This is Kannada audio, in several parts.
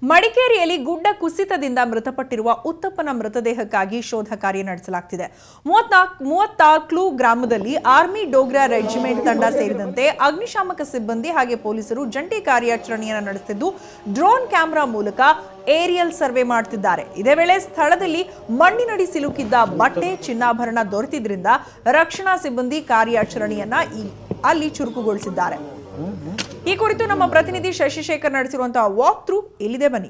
ಮಡಿಕೇರಿಯಲ್ಲಿ ಗುಡ್ಡ ಕುಸಿತದಿಂದ ಮೃತಪಟ್ಟಿರುವ ಉತ್ತಪ್ಪನ ಮೃತದೇಹಕ್ಕಾಗಿ ಶೋಧ ಕಾರ್ಯ ನಡೆಸಲಾಗ್ತಿದೆ ಮೂವತ್ನಾಲ್ಕು ಮೂವತ್ತಾಕ್ಲು ಗ್ರಾಮದಲ್ಲಿ ಆರ್ಮಿ ಡೋಗ್ರಾ ರೆಜಿಮೆಂಟ್ ತಂಡ ಸೇರಿದಂತೆ ಅಗ್ನಿಶಾಮಕ ಸಿಬ್ಬಂದಿ ಹಾಗೆ ಪೊಲೀಸರು ಜಂಟಿ ಕಾರ್ಯಾಚರಣೆಯನ್ನು ನಡೆಸುತ್ತಿದ್ದು ಡ್ರೋನ್ ಕ್ಯಾಮೆರಾ ಮೂಲಕ ಏರಿಯಲ್ ಸರ್ವೆ ಮಾಡುತ್ತಿದ್ದಾರೆ ಇದೇ ವೇಳೆ ಸ್ಥಳದಲ್ಲಿ ಮಣ್ಣಿನಡಿ ಸಿಲುಕಿದ್ದ ಬಟ್ಟೆ ಚಿನ್ನಾಭರಣ ದೊರೆತಿದ್ರಿಂದ ರಕ್ಷಣಾ ಸಿಬ್ಬಂದಿ ಕಾರ್ಯಾಚರಣೆಯನ್ನ ಈ- ಅಲ್ಲಿ ಚುರುಕುಗೊಳಿಸಿದ್ದಾರೆ ಈ ಕುರಿತು ನಮ್ಮ ಪ್ರತಿನಿಧಿ ಶಶಿಶೇಖರ್ ನಡೆಸಿರುವಂತಹ ವಾಕ್ ಥ್ರೂ ಇಲ್ಲಿದೆ ಬನ್ನಿ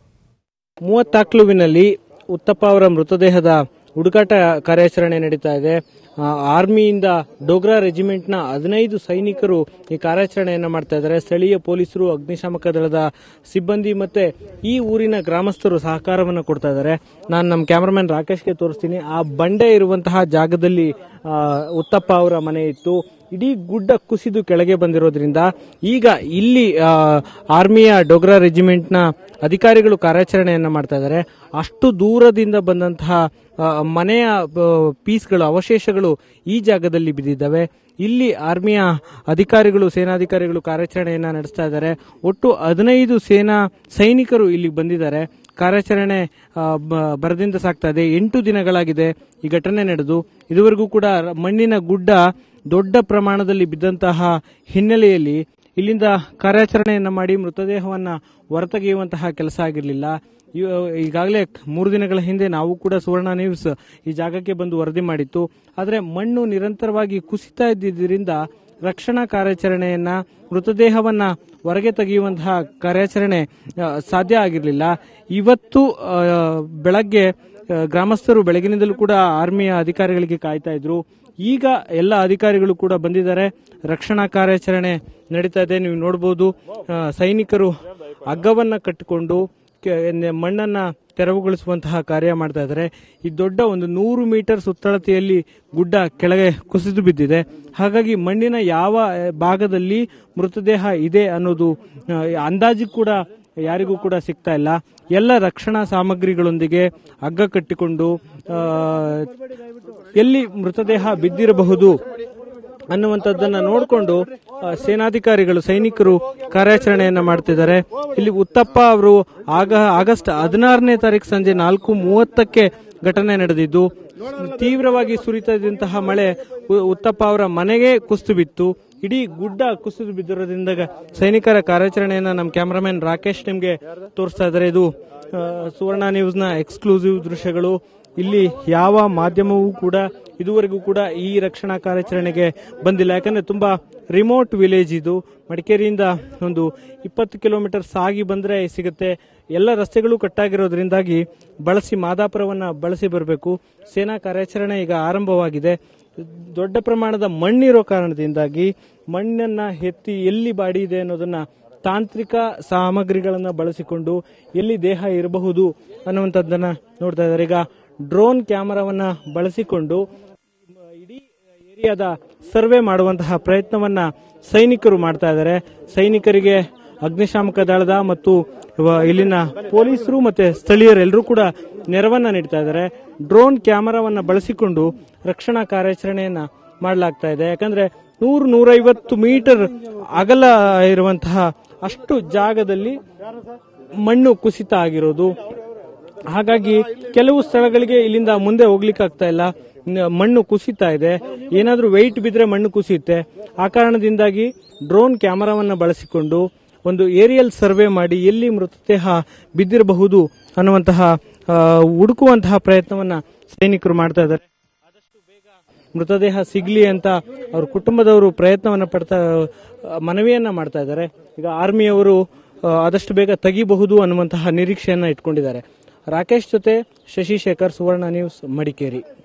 ಮೂವತ್ತಾಕ್ಲುವಿನಲ್ಲಿ ಉತ್ತಪ್ಪ ಅವರ ಮೃತದೇಹದ ಹುಡುಕಾಟ ಕಾರ್ಯಾಚರಣೆ ನಡೀತಾ ಇದೆ ಆ, ಆರ್ಮಿಯಿಂದ ಡೋಗ್ರಾ ರೆಜಿಮೆಂಟ್ನ ಹದಿನೈದು ಸೈನಿಕರು ಈ ಕಾರ್ಯಾಚರಣೆಯನ್ನು ಮಾಡ್ತಾ ಇದ್ದಾರೆ ಸ್ಥಳೀಯ ಪೊಲೀಸರು ಅಗ್ನಿಶಾಮಕ ದಳದ ಸಿಬ್ಬಂದಿ ಮತ್ತೆ ಈ ಊರಿನ ಗ್ರಾಮಸ್ಥರು ಸಹಕಾರವನ್ನು ಕೊಡ್ತಾ ಇದ್ದಾರೆ ನಾನು ನಮ್ಮ ಕ್ಯಾಮರಾಮನ್ ರಾಕೇಶ್ಗೆ ತೋರಿಸ್ತೀನಿ ಆ ಬಂಡೆ ಇರುವಂತಹ ಜಾಗದಲ್ಲಿ ಆ, ಉತ್ತಪ್ಪ ಅವರ ಮನೆ ಇತ್ತು ಇಡೀ ಗುಡ್ಡ ಕುಸಿದು ಕೆಳಗೆ ಬಂದಿರೋದ್ರಿಂದ ಈಗ ಇಲ್ಲಿ ಆ, ಆರ್ಮಿಯ ಡೋಗ್ರಾ ರೆಜಿಮೆಂಟ್ನ ಅಧಿಕಾರಿಗಳು ಕಾರ್ಯಾಚರಣೆಯನ್ನ ಮಾಡ್ತಾ ಇದ್ದಾರೆ ಅಷ್ಟು ದೂರದಿಂದ ಬಂದಂತಹ ಆ, ಮನೆಯ ಆ, ಪೀಸ್ಗಳು ಅವಶೇಷಗಳು ಈ ಜಾಗದಲ್ಲಿ ಬಿದ್ದಿದ್ದಾವೆ ಇಲ್ಲಿ ಆರ್ಮಿಯ ಅಧಿಕಾರಿಗಳು ಸೇನಾಧಿಕಾರಿಗಳು ಕಾರ್ಯಾಚರಣೆಯನ್ನ ನಡೆಸ್ತಾ ಇದ್ದಾರೆ ಒಟ್ಟು ಹದಿನೈದು ಸೇನಾ ಸೈನಿಕರು ಇಲ್ಲಿಗೆ ಬಂದಿದ್ದಾರೆ ಕಾರ್ಯಾಚರಣೆ ಆ, ಬ- ಭರದಿಂದ ಸಾಗ್ತಾ ಇದೆ ಎಂಟು ದಿನಗಳಾಗಿದೆ ಈ ಘಟನೆ ನಡೆದು ಇದುವರೆಗೂ ಕೂಡ ರ- ಮಣ್ಣಿನ ಗುಡ್ಡ ದೊಡ್ಡ ಪ್ರಮಾಣದಲ್ಲಿ ಬಿದ್ದಂತಹ ಹಿನ್ನೆಲೆಯಲ್ಲಿ ಇಲ್ಲಿಂದ ಕಾರ್ಯಾಚರಣೆಯನ್ನ ಮಾಡಿ ಮೃತದೇಹವನ್ನ ಹೊರತೆಗೆಯುವಂತಹ ಕೆಲಸ ಆಗಿರಲಿಲ್ಲ ಈಗಾಗಲೇ ಮೂರು ದಿನಗಳ ಹಿಂದೆ ನಾವು ಕೂಡ ಸುವರ್ಣ ನ್ಯೂಸ್ ಈ ಜಾಗಕ್ಕೆ ಬಂದು ವರದಿ ಮಾಡಿತ್ತು ಆದರೆ ಮಣ್ಣು ನಿರಂತರವಾಗಿ ಕುಸಿತಾ ಇದ್ದಿದ್ದರಿಂದ ರಕ್ಷಣಾ ಕಾರ್ಯಾಚರಣೆಯನ್ನ ಮೃತದೇಹವನ್ನ ಹೊರಗೆ ತೆಗೆಯುವಂತಹ ಕಾರ್ಯಾಚರಣೆ ಆ, ಸಾಧ್ಯ ಆಗಿರಲಿಲ್ಲ ಇವತ್ತು ಆ, ಬೆಳಗ್ಗೆ ಆ, ಗ್ರಾಮಸ್ಥರು ಬೆಳಗಿನಿಂದಲೂ ಕೂಡ ಆರ್ಮಿಯ ಅಧಿಕಾರಿಗಳಿಗೆ ಕಾಯ್ತಾ ಇದ್ರು ಈಗ ಎಲ್ಲ ಅಧಿಕಾರಿಗಳು ಕೂಡ ಬಂದಿದ್ದಾರೆ ರಕ್ಷಣಾ ಕಾರ್ಯಾಚರಣೆ ನಡೀತಾ ಇದೆ ನೀವು ನೋಡಬಹುದು ಆ, ಸೈನಿಕರು ಹಗ್ಗವನ್ನ ಕಟ್ಟಿಕೊಂಡು ಕೆ- ನೆ- ಮಣ್ಣನ್ನ ತೆರವುಗೊಳಿಸುವಂತಹ ಕಾರ್ಯ ಮಾಡ್ತಾ ಇದ್ದಾರೆ ಈ ದೊಡ್ಡ ಒಂದು ನೂರು ಮೀಟರ್ ಸುತ್ತಳತೆಯಲ್ಲಿ ಗುಡ್ಡ ಕೆಳಗೆ ಕುಸಿದು ಬಿದ್ದಿದೆ ಹಾಗಾಗಿ ಮಣ್ಣಿನ ಯಾವ ಆ, ಭಾಗದಲ್ಲಿ ಮೃತದೇಹ ಇದೆ ಅನ್ನೋದು ಆ, ಅಂದಾಜು ಕೂಡ ಯಾರಿಗೂ ಕೂಡ ಸಿಗ್ತಾ ಇಲ್ಲ ಎಲ್ಲ ರಕ್ಷಣಾ ಸಾಮಗ್ರಿಗಳೊಂದಿಗೆ ಹಗ್ಗ ಕಟ್ಟಿಕೊಂಡು ಆ, ಎಲ್ಲಿ ಮೃತದೇಹ ಬಿದ್ದಿರಬಹುದು ಅನ್ನುವಂಥದ್ದನ್ನ ನೋಡಿಕೊಂಡು ಸೇನಾಧಿಕಾರಿಗಳು ಸೈನಿಕರು ಕಾರ್ಯಾಚರಣೆಯನ್ನ ಮಾಡ್ತಿದ್ದಾರೆ ಇಲ್ಲಿ ಉತ್ತಪ್ಪ ಅವರು ಆಗ ಆಗಸ್ಟ್ ಹದಿನಾರನೇ ತಾರೀಕು ಸಂಜೆ ನಾಲ್ಕು ಮೂವತ್ತಕ್ಕೆ ಘಟನೆ ನಡೆದಿದ್ದು ತೀವ್ರವಾಗಿ ಸುರಿತಾ ಇದ್ದಂತಹ ಮಳೆ ಉ- ಉತ್ತಪ್ಪ ಅವರ ಮನೆಗೆ ಕುಸಿದು ಬಿತ್ತು ಇಡೀ ಗುಡ್ಡ ಕುಸಿದು ಬಿದ್ದಿರೋದ್ರಿಂದ ಸೈನಿಕರ ಕಾರ್ಯಾಚರಣೆಯನ್ನ ನಮ್ಮ ಕ್ಯಾಮರಾಮನ್ ರಾಕೇಶ್ ನಿಮ್ಗೆ ತೋರಿಸ್ತಾ ಇದ್ದಾರೆ ಇದು ಆ, ಸುವರ್ಣ ನ್ಯೂಸ್ನ ಎಕ್ಸ್ಕ್ಲೂಸಿವ್ ದೃಶ್ಯಗಳು ಇಲ್ಲಿ ಯಾವ ಮಾಧ್ಯಮವೂ ಕೂಡ ಇದುವರೆಗೂ ಕೂಡ ಈ ರಕ್ಷಣಾ ಕಾರ್ಯಾಚರಣೆಗೆ ಬಂದಿಲ್ಲ ಯಾಕಂದ್ರೆ ತುಂಬಾ ರಿಮೋಟ್ ವಿಲೇಜ್ ಇದು ಮಡಿಕೇರಿಯಿಂದ ಒಂದು ಇಪ್ಪತ್ತು ಕಿಲೋಮೀಟರ್ ಸಾಗಿ ಬಂದ್ರೆ ಸಿಗುತ್ತೆ ಎಲ್ಲ ರಸ್ತೆಗಳು ಕಟ್ಟಾಗಿರೋದ್ರಿಂದಾಗಿ ಬಳಸಿ ಮಾದಾಪುರವನ್ನ ಬಳಸಿ ಬರಬೇಕು ಸೇನಾ ಕಾರ್ಯಾಚರಣೆ ಈಗ ಆರಂಭವಾಗಿದೆ ದೊಡ್ಡ ಪ್ರಮಾಣದ ಮಣ್ಣಿರೋ ಕಾರಣದಿಂದಾಗಿ ಮಣ್ಣನ್ನ ಎತ್ತಿ ಎಲ್ಲಿ ಬಾಡಿ ಇದೆ ಅನ್ನೋದನ್ನ ತಾಂತ್ರಿಕ ಸಾಮಗ್ರಿಗಳನ್ನ ಬಳಸಿಕೊಂಡು ಎಲ್ಲಿ ದೇಹ ಇರಬಹುದು ಅನ್ನುವಂಥದ್ದನ್ನ ನೋಡ್ತಾ ಇದ್ದಾರೆ ಈಗ ಡ್ರೋನ್ ಕ್ಯಾಮರಾವನ್ನ ಬಳಸಿಕೊಂಡು ಇಡೀ ಏರಿಯಾದ ಸರ್ವೆ ಮಾಡುವಂತಹ ಪ್ರಯತ್ನವನ್ನ ಸೈನಿಕರು ಮಾಡ್ತಾ ಇದ್ದಾರೆ ಸೈನಿಕರಿಗೆ ಅಗ್ನಿಶಾಮಕ ದಳದ ಮತ್ತು ಇವ- ಇಲ್ಲಿನ ಪೊಲೀಸರು ಮತ್ತೆ ಸ್ಥಳೀಯರೆಲ್ಲರೂ ಕೂಡ ನೆರವನ್ನ ನೀಡ್ತಾ ಇದ್ದಾರೆ ಡ್ರೋನ್ ಕ್ಯಾಮರಾವನ್ನ ಬಳಸಿಕೊಂಡು ರಕ್ಷಣಾ ಕಾರ್ಯಾಚರಣೆಯನ್ನ ಮಾಡಲಾಗ್ತಾ ಇದೆ ಯಾಕಂದ್ರೆ ನೂರು ನೂರೈವತ್ತು ಮೀಟರ್ ಅಗಲ ಇರುವಂತಹ ಅಷ್ಟು ಜಾಗದಲ್ಲಿ ಮಣ್ಣು ಕುಸಿತ ಆಗಿರೋದು ಹಾಗಾಗಿ ಕೆಲವು ಸ್ಥಳಗಳಿಗೆ ಇಲ್ಲಿಂದ ಮುಂದೆ ಹೋಗ್ಲಿಕ್ಕೆ ಆಗ್ತಾ ಇಲ್ಲ ನ- ಮಣ್ಣು ಕುಸಿತಾ ಇದೆ ಏನಾದ್ರೂ ವೆಯ್ಟ್ ಬಿದ್ರೆ ಮಣ್ಣು ಕುಸಿಯುತ್ತೆ ಆ ಕಾರಣದಿಂದಾಗಿ ಡ್ರೋನ್ ಕ್ಯಾಮರಾವನ್ನ ಬಳಸಿಕೊಂಡು ಒಂದು ಏರಿಯಲ್ ಸರ್ವೆ ಮಾಡಿ ಎಲ್ಲಿ ಮೃತದೇಹ ಬಿದ್ದಿರಬಹುದು ಅನ್ನುವಂತಹ ಆ, ಹುಡುಕುವಂತಹ ಪ್ರಯತ್ನವನ್ನ ಸೈನಿಕರು ಮಾಡ್ತಾ ಇದ್ದಾರೆ ಮೃತದೇಹ ಸಿಗ್ಲಿ ಅಂತ ಅವ್ರ ಕುಟುಂಬದವರು ಪ್ರಯತ್ನವನ್ನ ಪಡ್ತಾ ಆ, ಮನವಿಯನ್ನ ಮಾಡ್ತಾ ಇದ್ದಾರೆ ಈಗ ಆರ್ಮಿಯವರು ಆ, ಆದಷ್ಟು ಬೇಗ ತೆಗಿಬಹುದು ಅನ್ನುವಂತಹ ನಿರೀಕ್ಷೆಯನ್ನ ಇಟ್ಕೊಂಡಿದ್ದಾರೆ ರಾಕೇಶ್ ಜೊತೆ ಶಶಿಶೇಖರ್ ಸುವರ್ಣ ನ್ಯೂಸ್ ಮಡಿಕೇರಿ